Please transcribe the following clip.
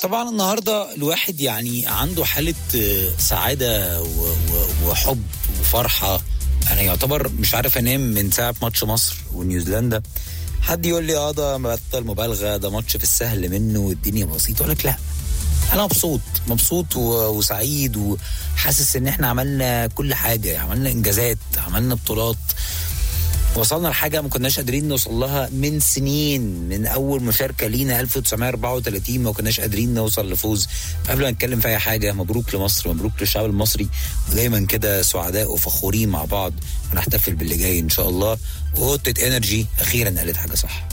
طبعا النهارده الواحد يعني عنده حاله آه، سعاده و- و- وحب وفرحه انا يعتبر مش عارف انام من ساعه ماتش مصر ونيوزيلندا حد يقول لي اه ده بطل مبالغه ده ماتش في السهل منه والدنيا بسيطه اقول لك لا انا مبسوط مبسوط و- وسعيد وحاسس ان احنا عملنا كل حاجه عملنا انجازات عملنا بطولات وصلنا لحاجه ما كناش قادرين نوصل لها من سنين من اول مشاركه لينا 1934 ما كناش قادرين نوصل لفوز قبل ما نتكلم في اي حاجه مبروك لمصر مبروك للشعب المصري ودايما كده سعداء وفخورين مع بعض ونحتفل باللي جاي ان شاء الله وقطه انرجي اخيرا قالت حاجه صح